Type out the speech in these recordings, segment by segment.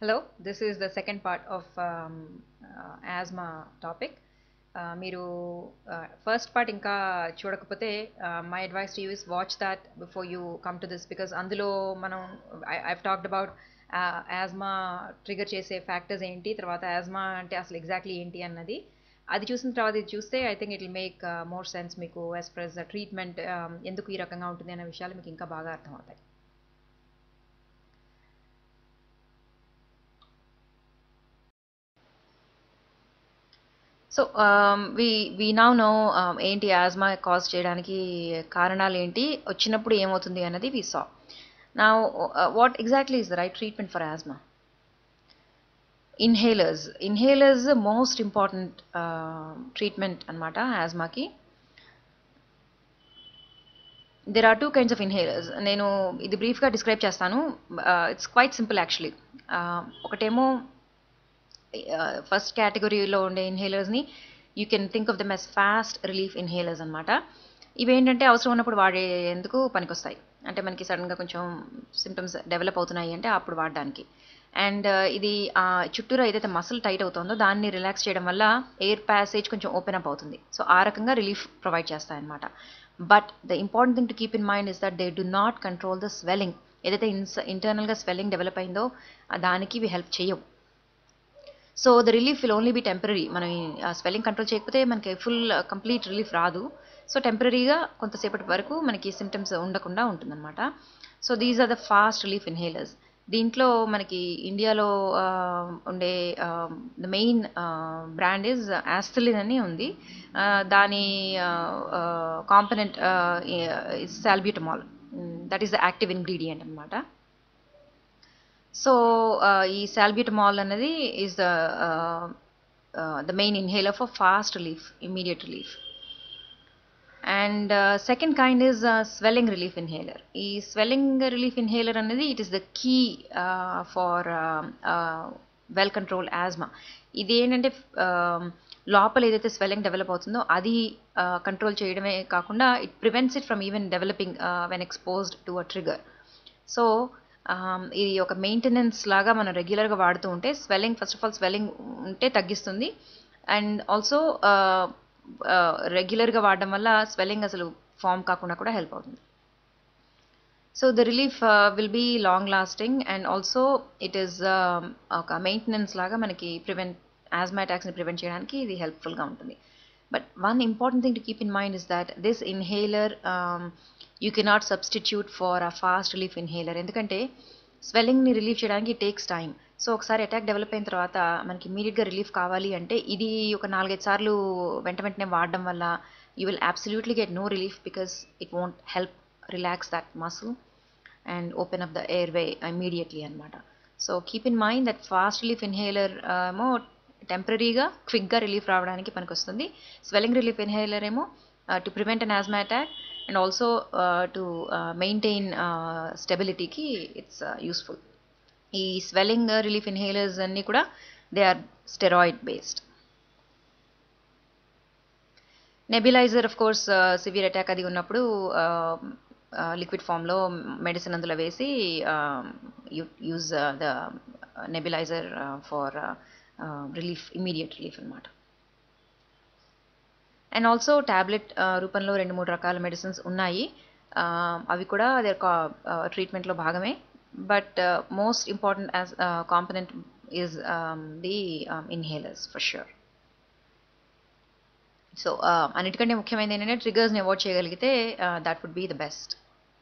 Hello, this is the second part of um, uh, asthma topic. Uh, మీరు first part ఇంకా చూడకపోతే my advice to use watch that before you come to this because అందులో మనం I talked about asthma trigger చేసే factors ఏంటి తర్వాత asthma అంటే అసలు ఎగ్జాక్ట్లీ ఏంటి అన్నది అది చూసిన తర్వాత ఇది చూస్తే I think it will make more sense మీకు యాజ్ ఫ్రెస్ ట్రీట్మెంట్ ఎందుకు ఈ రకంగా ఉంటుంది అనే విషయాలు మీకు ఇంకా బాగా అర్థమవుతాయి so we we now know ఏంటి యాజ్మా కాజ్ చేయడానికి కారణాలు ఏంటి వచ్చినప్పుడు ఏమవుతుంది అన్నది వి సా నా what exactly is the right treatment for asthma inhalers inhalers most important treatment అనమాట యాజ్మాకి there are two kinds of inhalers నేను ఇది బ్రీఫ్గా డిస్క్రైబ్ చేస్తాను ఇట్స్ క్వైట్ సింపుల్ యాక్చువల్లీ ఒకటేమో ఫస్ట్ కేటగిరీలో ఉండే ఇన్హేలర్స్ని you can think of them as fast relief inhalers అనమాట ఇవేంటంటే అవసరం ఉన్నప్పుడు వాడేందుకు పనికొస్తాయి అంటే మనకి సడన్గా కొంచెం సిమ్టమ్స్ డెవలప్ అవుతున్నాయి అంటే అప్పుడు వాడడానికి అండ్ ఇది చుట్టూరు ఏదైతే మసిల్ టైట్ అవుతుందో దాన్ని రిలాక్స్ చేయడం వల్ల ఎయిర్ ప్యాసేజ్ కొంచెం ఓపెన్ అప్ అవుతుంది సో ఆ రకంగా రిలీఫ్ ప్రొవైడ్ చేస్తాయన్నమాట but the important thing to keep in mind is that they do not control the swelling ఏదైతే ఇన్స్ ఇంటర్నల్గా స్వెల్లింగ్ డెవలప్ అయిందో దానికి ఇవి హెల్ప్ చేయవు so the relief will only be temporary మనం స్వెల్లింగ్ కంట్రోల్ చేయకపోతే మనకి ఫుల్ కంప్లీట్ రిలీఫ్ రాదు సో టెంపరీగా కొంతసేపటి వరకు మనకి సిమ్టమ్స్ ఉండకుండా ఉంటుందన్నమాట so these are the fast relief inhalers దీంట్లో మనకి ఇండియాలో ఉండే the main brand is Asthalin అని ఉంది దాని component is salbutamol that is the active ingredient అనమాట సో ఈ సాల్బ్యూటమాల్ అనేది is the the main inhaler for fast relief immediate relief and second kind is swelling relief inhaler ఈ swelling relief inhaler అనేది it is the key for well control asthma ఇది ఏంటంటే లోపల ఏదైతే swelling develop అవుతుందో అది control చేయడమే కాకుండా it prevents it from even developing when exposed to a trigger so ఇది ఒక మెయింటెనెన్స్ లాగా మనం రెగ్యులర్గా వాడుతూ ఉంటే swelling first of all swelling ఉంటే తగ్గిస్తుంది అండ్ ఆల్సో రెగ్యులర్గా వాడడం వల్ల స్వెల్లింగ్ అసలు ఫామ్ కాకుండా కూడా హెల్ప్ అవుతుంది so the relief will be long lasting and also it is ఒక మెయింటెనెన్స్ లాగా మనకి ప్రివెంట్ యాజ్మా అటాక్స్ని ప్రివెంట్ చేయడానికి ఇది హెల్ప్ఫుల్గా ఉంటుంది but one important thing to keep in mind is that this inhaler you cannot substitute for a fast relief inhaler ఎందుకంటే స్వెల్లింగ్ని relief చేయడానికి టేక్స్ టైం సో ఒకసారి అటాక్ డెవలప్ అయిన తర్వాత మనకి ఇమీడియట్గా రిలీఫ్ కావాలి అంటే ఇది ఒక నాలుగైదు సార్లు వెంట వెంటనే వాడడం వల్ల you will absolutely get no relief because it won't help relax that muscle and open up the airway immediately అనమాట so keep in mind that fast relief inhaler ఏమో టెంపరీగా క్విక్గా రిలీఫ్ రావడానికి పనికొస్తుంది స్వెల్లింగ్ రిలీఫ్ ఇన్హేలర్ ఏమో to prevent an asthma attack and also to maintain స్టెబిలిటీకి it's useful ఈ swelling relief inhalers అన్నీ కూడా they are steroid based nebuliser of course severe attack అది ఉన్నప్పుడు లిక్విడ్ ఫామ్లో మెడిసిన్ అందులో వేసి use the nebuliser for relief immediate relief అనమాట అండ్ ఆల్సో ట్యాబ్లెట్ రూపంలో రెండు మూడు రకాల మెడిసిన్స్ ఉన్నాయి అవి కూడా అదే ట్రీట్మెంట్లో భాగమే but most important as component is the inhalers for sure so అన్నిటికంటే ముఖ్యమైనది ఏంటంటే ట్రిగర్స్ని అవాయిడ్ చేయగలిగితే that would be the best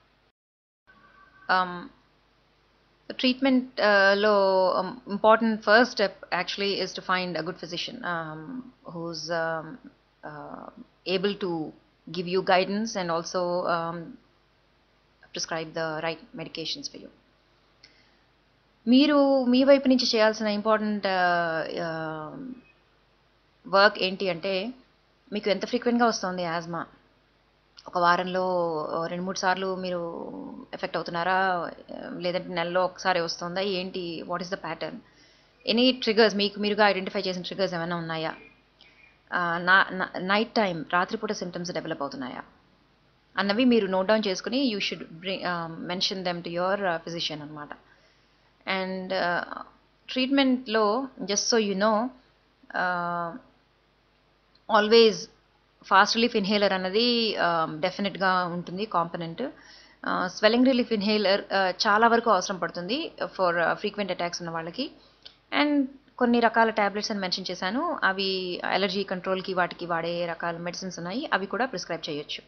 ట్రీట్మెంట్లో important first step actually is to find a good physician whose able to give you guidance and also um, prescribe the right medications for you. మీరు మీ వైపు నుంచి చేయాల్సిన important work ఏంటి అంటే మీకు ఎంత ఫ్రీక్వెంట్గా వస్తుంది యాజ్మా ఒక వారంలో రెండు మూడు సార్లు మీరు ఎఫెక్ట్ అవుతున్నారా లేదంటే నెలలో ఒకసారి వస్తుందా ఏంటి what is the pattern any triggers మీకు మీరుగా ఐడెంటిఫై చేసిన ట్రిగర్స్ ఏమైనా ఉన్నాయా నా నైట్ టైం రాత్రిపూట సిమ్టమ్స్ డెవలప్ అవుతున్నాయా అన్నవి మీరు నోట్ డౌన్ చేసుకుని you should bring mention them to your physician అనమాట అండ్ ట్రీట్మెంట్లో just so you know always fast relief inhaler అన్నది డెఫినెట్గా ఉంటుంది కాంపనెంట్ స్వెల్లింగ్ రిలీఫ్ ఇన్హేలర్ చాలా వరకు అవసరం పడుతుంది ఫర్ ఫ్రీక్వెంట్ అటాక్స్ ఉన్న వాళ్ళకి అండ్ కొన్ని రకాల ట్యాబ్లెట్స్ అని మెన్షన్ చేశాను అవి అలర్జీ కంట్రోల్కి వాటికి వాడే రకాల మెడిసిన్స్ ఉన్నాయి అవి కూడా ప్రిస్క్రైబ్ చేయొచ్చు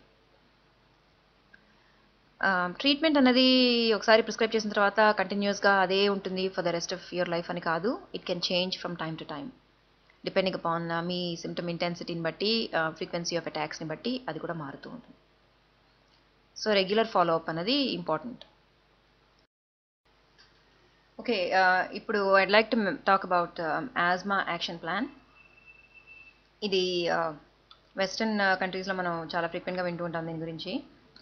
ట్రీట్మెంట్ అనేది ఒకసారి ప్రిస్క్రైబ్ చేసిన తర్వాత కంటిన్యూస్గా అదే ఉంటుంది for the rest of your life అని కాదు it can change from time to time depending upon మీ సిమ్టమ్ ఇంటెన్సిటీని బట్టి ఫ్రీక్వెన్సీ ఆఫ్ అటాక్స్ని బట్టి అది కూడా మారుతూ ఉంటుంది సో రెగ్యులర్ ఫాలో అప్ అనేది ఇంపార్టెంట్ ఓకే ఇప్పుడు I'd like to talk about asthma action plan ఇది వెస్ట్రన్ కంట్రీస్లో మనం చాలా ఫ్రీక్వెంట్గా వింటూ ఉంటాం దీని గురించి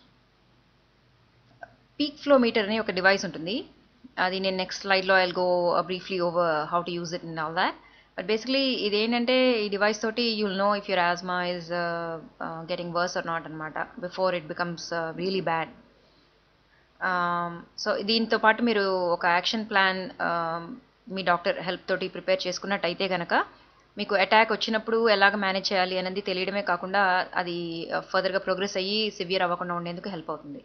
పీక్ ఫ్లో మీటర్ అని ఒక డివైస్ ఉంటుంది అది నేను నెక్స్ట్ స్లైడ్లో I'll go briefly over how to use it in all that but basically ఇదేంటంటే ఈ డివైస్ తోటి you'll know if your asthma is getting worse or not అనమాట before it becomes really bad so దీంతో పాటు మీరు ఒక action plan మీ doctor help తోటి ప్రిపేర్ చేసుకున్నట్టయితే కనుక మీకు అటాక్ వచ్చినప్పుడు ఎలాగ మేనేజ్ చేయాలి అనేది తెలియడమే కాకుండా అది ఫర్దర్గా ప్రోగ్రెస్ అయ్యి సివియర్ అవ్వకుండా ఉండేందుకు హెల్ప్ అవుతుంది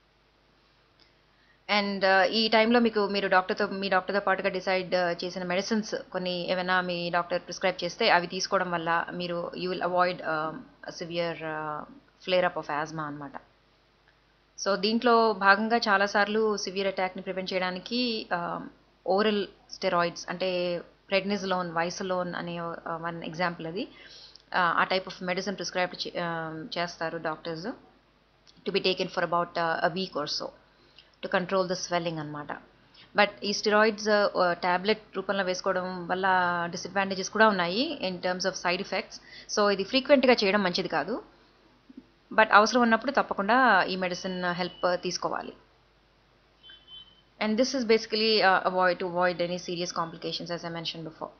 అండ్ ఈ టైంలో మీకు మీరు డాక్టర్తో మీ డాక్టర్తో పాటుగా డిసైడ్ చేసిన మెడిసిన్స్ కొన్ని ఏమైనా మీ డాక్టర్ ప్రిస్క్రైబ్ చేస్తే అవి తీసుకోవడం వల్ల మీరు you will avoid severe flare up of asthma అనమాట సో దీంట్లో భాగంగా చాలాసార్లు సివియర్ అటాక్ని ప్రివెంట్ చేయడానికి ఓరల్ స్టెరాయిడ్స్ అంటే ప్రెగ్నిజలోన్ వైసలోన్ అనే వన్ ఎగ్జాంపుల్ అది ఆ టైప్ ఆఫ్ మెడిసిన్ ప్రిస్క్రైబ్ చేస్తారు doctors to be taken for about a week or so to control the swelling అనమాట బట్ ఈ స్టిరాయిడ్స్ ట్యాబ్లెట్ రూపంలో వేసుకోవడం వల్ల డిసడ్వాంటేజెస్ కూడా ఉన్నాయి in terms of side effects so ఇది ఫ్రీక్వెంట్గా చేయడం మంచిది కాదు బట్ అవసరం ఉన్నప్పుడు తప్పకుండా ఈ మెడిసిన్ హెల్ప్ తీసుకోవాలి and this is basically avoid to avoid any serious complications as I mention before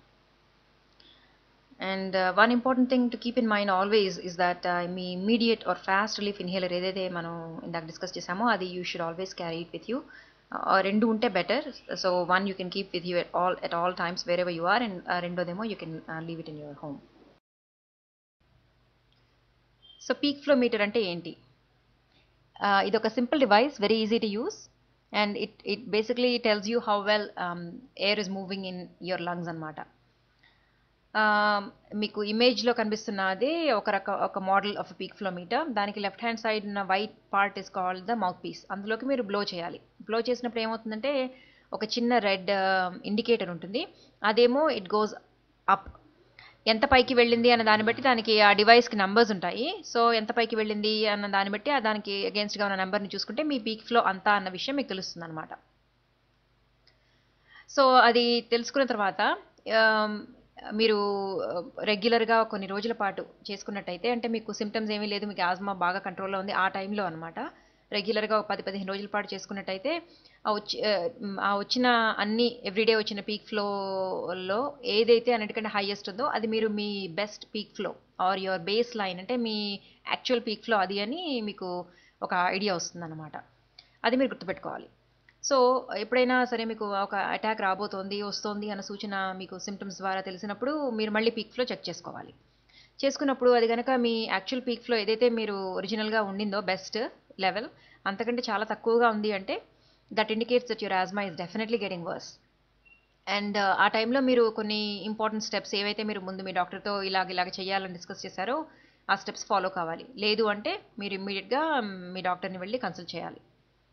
and one important thing to keep in mind always is that మీ immediate or fast relief inhaler ఏదైతే మనం ఇందాక discuss చేసామో అది you should always carry it with you రెండు ఉంటే better so one you can keep with you at all at all times wherever you are and రెండోదేమో you can leave it in your home so peak flow meter అంటే ఏంటి ఇది ఒక simple device very easy to use and it it basically tells you how well air is moving in your lungs అనమాట మీకు ఇమేజ్లో కనిపిస్తున్నది ఒక రక ఒక మోడల్ ఆఫ్ పీక్ ఫ్లోమీటర్ దానికి లెఫ్ట్ హ్యాండ్ సైడ్ ఉన్న white part is called the mouthpiece అందులోకి మీరు బ్లో చేయాలి బ్లో చేసినప్పుడు ఏమవుతుందంటే ఒక చిన్న రెడ్ ఇండికేటర్ ఉంటుంది అదేమో ఇట్ గోస్ అప్ ఎంత పైకి వెళ్ళింది అన్న దాన్ని బట్టి దానికి ఆ డివైస్కి నంబర్స్ ఉంటాయి సో ఎంత పైకి వెళ్ళింది అన్న దాన్ని బట్టి దానికి అగేన్స్ట్గా ఉన్న నెంబర్ని చూసుకుంటే మీ పీక్ ఫ్లో అంతా అన్న విషయం మీకు తెలుస్తుంది అనమాట సో అది తెలుసుకున్న తర్వాత మీరు రెగ్యులర్గా కొన్ని రోజుల పాటు చేసుకున్నట్టయితే అంటే మీకు సిమ్టమ్స్ ఏమీ లేదు మీకు ఆజ్మా బాగా కంట్రోల్లో ఉంది ఆ టైంలో అనమాట రెగ్యులర్గా ఒక పది పదిహేను రోజుల పాటు చేసుకున్నట్టయితే ఆ వచ్చి ఆ వచ్చిన అన్ని ఎవ్రీడే వచ్చిన పీక్ ఫ్లోలో ఏదైతే అన్నిటికంటే హైయెస్ట్ ఉందో అది మీరు మీ best peak flow or your baseline అంటే మీ యాక్చువల్ పీక్ ఫ్లో అది అని మీకు ఒక ఐడియా వస్తుందన్నమాట అది మీరు గుర్తుపెట్టుకోవాలి సో ఎప్పుడైనా సరే మీకు ఒక అటాక్ రాబోతోంది వస్తోంది అన్న సూచన మీకు సిమ్టమ్స్ ద్వారా తెలిసినప్పుడు మీరు మళ్ళీ పీక్ ఫ్లో చెక్ చేసుకోవాలి చేసుకున్నప్పుడు అది కనుక మీ యాక్చువల్ పీక్ ఫ్లో ఏదైతే మీరు ఒరిజినల్గా ఉండిందో బెస్ట్ లెవెల్ అంతకంటే చాలా తక్కువగా ఉంది అంటే that indicates that your asthma is definitely getting worse and ఆ టైంలో మీరు కొన్ని ఇంపార్టెంట్ స్టెప్స్ ఏవైతే మీరు ముందు మీ డాక్టర్తో ఇలాగ ఇలాగ చేయాలని డిస్కస్ చేశారో ఆ స్టెప్స్ ఫాలో కావాలి లేదు అంటే మీరు ఇమ్మీడియట్గా మీ డాక్టర్ని వెళ్ళి కన్సల్ట్ చేయాలి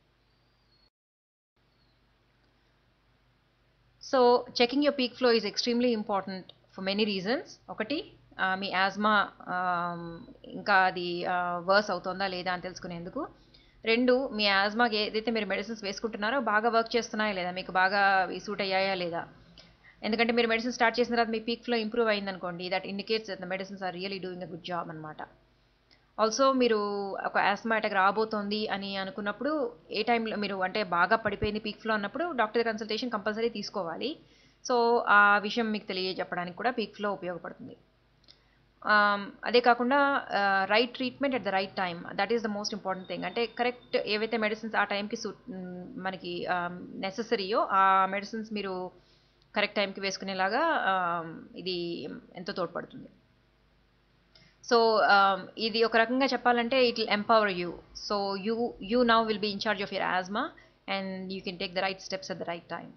so checking your peak flow is extremely important for many reasons ఒకటి మీ యాజ్మా ఇంకా అది వర్స్ అవుతుందా లేదా అని తెలుసుకునేందుకు రెండు మీ యాజ్మాకి ఏదైతే మీరు మెడిసిన్స్ వేసుకుంటున్నారో బాగా వర్క్ చేస్తున్నాయా లేదా మీకు బాగా సూట్ అయ్యాయా లేదా ఎందుకంటే మీరు మెడిసిన్ స్టార్ట్ చేసిన తర్వాత మీ పీక్ ఫ్లో ఇంప్రూవ్ అయిందనుకోండి that indicates the medicines are really doing a good job అనమాట ఆల్సో మీరు ఒక యాస్మా అటాక్ రాబోతోంది అని అనుకున్నప్పుడు ఏ టైంలో మీరు అంటే బాగా పడిపోయింది పీక్ ఫ్లో అన్నప్పుడు డాక్టర్ కన్సల్టేషన్ కంపల్సరీ తీసుకోవాలి సో ఆ విషయం మీకు తెలియజెప్పడానికి కూడా పీక్ ఫ్లో ఉపయోగపడుతుంది అదే కాకుండా right treatment at the right time that is the most important thing అంటే కరెక్ట్ ఏవైతే మెడిసిన్స్ ఆ టైంకి సూట్ మనకి నెససరీయో ఆ మెడిసిన్స్ మీరు కరెక్ట్ టైంకి వేసుకునేలాగా ఇది ఎంతో తోడ్పడుతుంది సో ఇది ఒక రకంగా చెప్పాలంటే it will empower you so you you now will be in charge of your asthma and you can take the right steps at the right time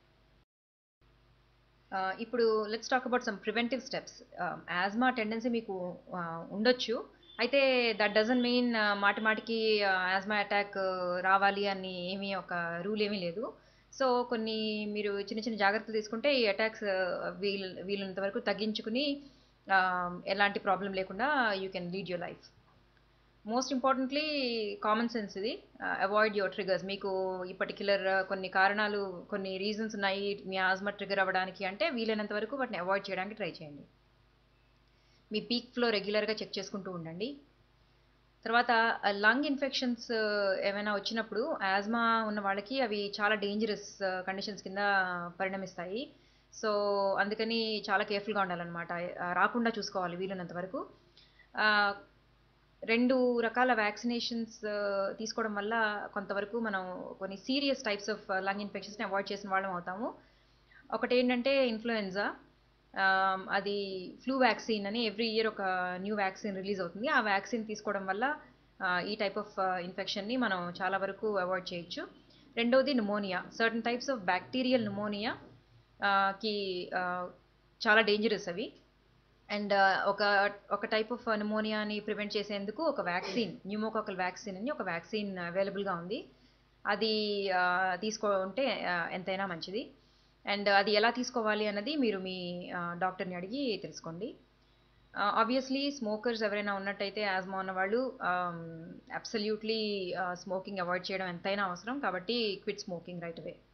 ఇప్పుడు let's talk about some preventive steps asthma tendency మీకు ఉండొచ్చు అయితే that doesn't mean మాటి మాటికి asthma attack రావాలి అని ఏమీ ఒక రూల్ ఏమీ లేదు సో కొన్ని మీరు చిన్న చిన్న జాగ్రత్తలు తీసుకుంటే ఈ అటాక్స్ వీల్ వీలున్నంత వరకు తగ్గించుకుని ఎలాంటి ప్రాబ్లం లేకుండా you can lead your life most importantly common sense ఇది అవాయిడ్ యువర్ ట్రిగర్స్ మీకు ఈ పర్టిక్యులర్ కొన్ని కారణాలు కొన్ని రీజన్స్ ఉన్నాయి మీ ఆజ్మా ట్రిగర్ అవ్వడానికి అంటే వీలైనంత వరకు వాటిని అవాయిడ్ చేయడానికి ట్రై చేయండి మీ పీక్ ఫ్లో రెగ్యులర్గా చెక్ చేసుకుంటూ ఉండండి తర్వాత లంగ్ ఇన్ఫెక్షన్స్ ఏమైనా వచ్చినప్పుడు యాజ్మా ఉన్న వాళ్ళకి అవి చాలా డేంజరస్ కండిషన్స్ కింద పరిణమిస్తాయి సో అందుకని చాలా కేర్ఫుల్గా ఉండాలన్నమాట రాకుండా చూసుకోవాలి వీలున్నంత వరకు రెండు రకాల వ్యాక్సినేషన్స్ తీసుకోవడం వల్ల కొంతవరకు మనం కొన్ని సీరియస్ టైప్స్ ఆఫ్ లంగ్ ఇన్ఫెక్షన్స్ని అవాయిడ్ చేసిన వాళ్ళం అవుతాము ఒకటి ఏంటంటే ఇన్ఫ్లుయెన్జా అది ఫ్లూ వ్యాక్సిన్ అని ఎవ్రీ ఇయర్ ఒక న్యూ వ్యాక్సిన్ రిలీజ్ అవుతుంది ఆ వ్యాక్సిన్ తీసుకోవడం వల్ల ఈ టైప్ ఆఫ్ ఇన్ఫెక్షన్ని మనం చాలా వరకు అవాయిడ్ చేయొచ్చు రెండవది pneumonia certain types of bacterial pneumonia కి చాలా డేంజరస్ అవి అండ్ ఒక ఒక టైప్ ఆఫ్ న్యూమోనియాని ప్రివెంట్ చేసేందుకు ఒక వ్యాక్సిన్ న్యూమోకాకల్ వ్యాక్సిన్ అని ఒక వ్యాక్సిన్ అవైలబుల్గా ఉంది అది తీసుకుంటే ఎంతైనా మంచిది అండ్ అది ఎలా తీసుకోవాలి అన్నది మీరు మీ డాక్టర్ని అడిగి తెలుసుకోండి ఆబ్వియస్లీ స్మోకర్స్ ఎవరైనా ఉన్నట్టయితే యాజ్మా ఉన్న వాళ్ళు అబ్సల్యూట్లీ స్మోకింగ్ అవాయిడ్ చేయడం ఎంతైనా అవసరం కాబట్టి quit smoking right away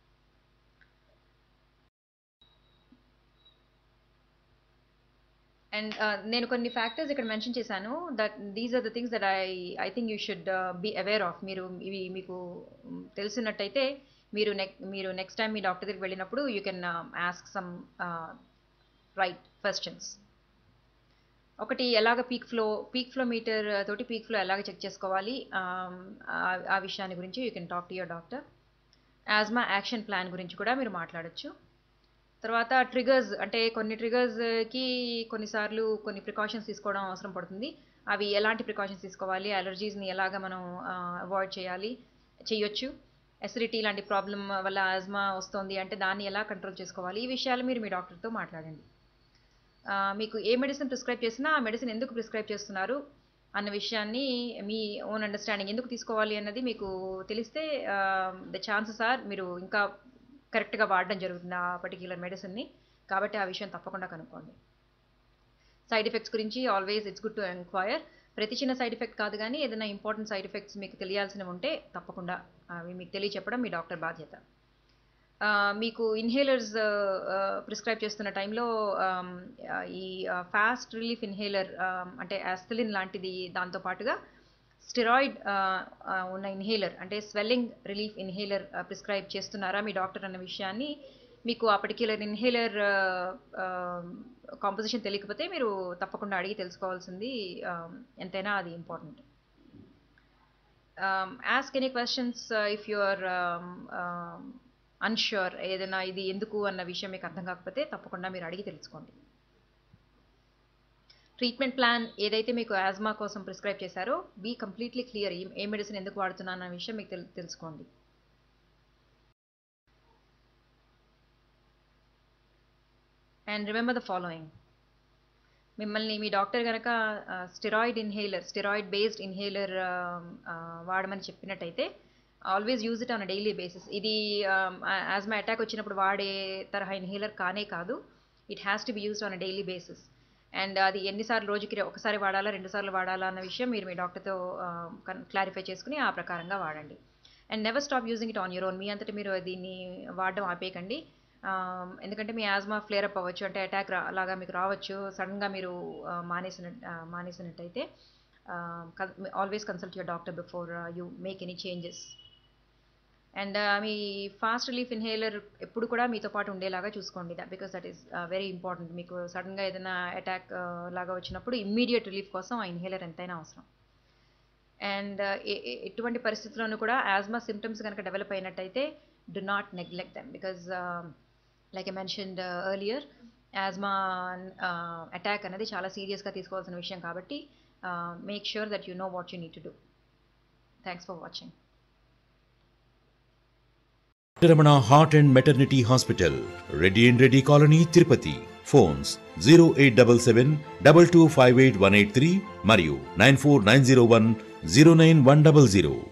and నేను కొన్ని ఫ్యాక్టర్స్ ఇక్కడ మెన్షన్ చేశాను that these are the things that I I think you should be aware of మీరు ఇవి మీకు తెలిసినట్టయితే మీరు నెక్ మీరు నెక్స్ట్ టైం మీ డాక్టర్ దగ్గరికి వెళ్ళినప్పుడు you can ask some right questions ఒకటి ఎలాగ peak flow peak flow meter తోటి పీక్ ఫ్లో ఎలాగ చెక్ చేసుకోవాలి ఆ విషయాన్ని గురించి you can talk to your doctor asthma action plan గురించి కూడా మీరు మాట్లాడచ్చు తర్వాత ట్రిగర్స్ అంటే కొన్ని ట్రిగర్స్కి కొన్నిసార్లు కొన్ని ప్రికాషన్స్ తీసుకోవడం అవసరం పడుతుంది అవి ఎలాంటి ప్రికాషన్స్ తీసుకోవాలి అలర్జీస్ని ఎలాగ మనం అవాయిడ్ చేయాలి చేయొచ్చు ఎసిడిటీ లాంటి ప్రాబ్లం వల్ల ఆజ్మా వస్తుంది అంటే దాన్ని ఎలా కంట్రోల్ చేసుకోవాలి ఈ విషయాలు మీరు మీ డాక్టర్తో మాట్లాడండి మీకు ఏ మెడిసిన్ ప్రిస్క్రైబ్ చేసినా ఆ మెడిసిన్ ఎందుకు ప్రిస్క్రైబ్ చేస్తున్నారు అన్న విషయాన్ని మీ ఓన్ అండర్స్టాండింగ్ ఎందుకు తీసుకోవాలి అన్నది మీకు తెలిస్తే ద ఛాన్సెస్ ఆర్ మీరు ఇంకా కరెక్ట్గా వాడడం జరుగుతుంది ఆ పర్టిక్యులర్ మెడిసిన్ని కాబట్టి ఆ విషయం తప్పకుండా కనుక్కోండి సైడ్ ఎఫెక్ట్స్ గురించి always it's good to enquire ప్రతి చిన్న సైడ్ ఎఫెక్ట్ కాదు కానీ ఏదైనా ఇంపార్టెంట్ సైడ్ ఎఫెక్ట్స్ మీకు తెలియాల్సినవి ఉంటే తప్పకుండా అవి మీకు తెలియచెప్పడం మీ డాక్టర్ బాధ్యత మీకు ఇన్హేలర్స్ ప్రిస్క్రైబ్ చేస్తున్న టైంలో ఈ ఫాస్ట్ రిలీఫ్ ఇన్హేలర్ అంటే యాస్థలిన్ లాంటిది దాంతో పాటుగా స్టెరాయిడ్ ఉన్న ఇన్హేలర్ అంటే స్వెల్లింగ్ రిలీఫ్ ఇన్హేలర్ ప్రిస్క్రైబ్ చేస్తున్నారా మీ డాక్టర్ అన్న విషయాన్ని మీకు ఆ పర్టిక్యులర్ ఇన్హేలర్ కాంపోజిషన్ తెలియకపోతే మీరు తప్పకుండా అడిగి తెలుసుకోవాల్సింది ఎంతైనా అది important ask any questions if you are unsure ఏదైనా ఇది ఎందుకు అన్న విషయం మీకు అర్థం కాకపోతే తప్పకుండా మీరు అడిగి తెలుసుకోండి ట్రీట్మెంట్ ప్లాన్ ఏదైతే మీకు యాజ్మా కోసం ప్రిస్క్రైబ్ చేశారో బీ కంప్లీట్లీ క్లియర్ ఏ మెడిసిన్ ఎందుకు వాడుతున్నాను అన్న విషయం మీకు తెలుసుకోండి అండ్ రిమెంబర్ ద ఫాలోయింగ్ మిమ్మల్ని మీ డాక్టర్ కనుక steroid inhaler steroid based inhaler వాడమని చెప్పినట్టయితే always use it on daily basis ఇది యాజ్మా అటాక్ వచ్చినప్పుడు వాడే తరహా ఇన్హేలర్ కానే కాదు it has to be used on daily basis and అది ఎన్నిసార్లు రోజుకి ఒకసారి వాడాలా రెండుసార్లు వాడాలా అన్న విషయం మీరు మీ డాక్టర్తో క్లారిఫై చేసుకుని ఆ ప్రకారంగా వాడండి and never stop using it on your own మీ అంతటి మీరు దీన్ని వాడడం ఆపేయకండి ఎందుకంటే మీ యాజ్మా ఫ్లేర్ అప్ అవ్వచ్చు అంటే అటాక్ రా అలాగా మీకు రావచ్చు సడన్గా మీరు మానేసిన మానేసినట్టయితే always consult your doctor before you make any changes and మీ ఫాస్ట్ రిలీఫ్ ఇన్హేలర్ ఎప్పుడు కూడా మీతో పాటు ఉండేలాగా చూసుకోండి because that is very important మీకు సడన్గా ఏదైనా అటాక్ లాగా వచ్చినప్పుడు ఇమ్మీడియట్ రిలీఫ్ కోసం ఆ ఇన్హేలర్ ఎంతైనా అవసరం అండ్ ఎటువంటి పరిస్థితుల్లోనూ కూడా యాజ్మా సిమ్టమ్స్ కనుక డెవలప్ అయినట్టయితే do not neglect them because like I mentioned earlier asthma attack అనేది చాలా సీరియస్గా తీసుకోవాల్సిన విషయం కాబట్టి make sure that you know what you need to do thanks for watching Ramana heart and maternity hospital Reddy and Reddy colony Tirupati phones zero eight double seven double two five eight one eight three మరియు nine four nine zero one zero nine one double zero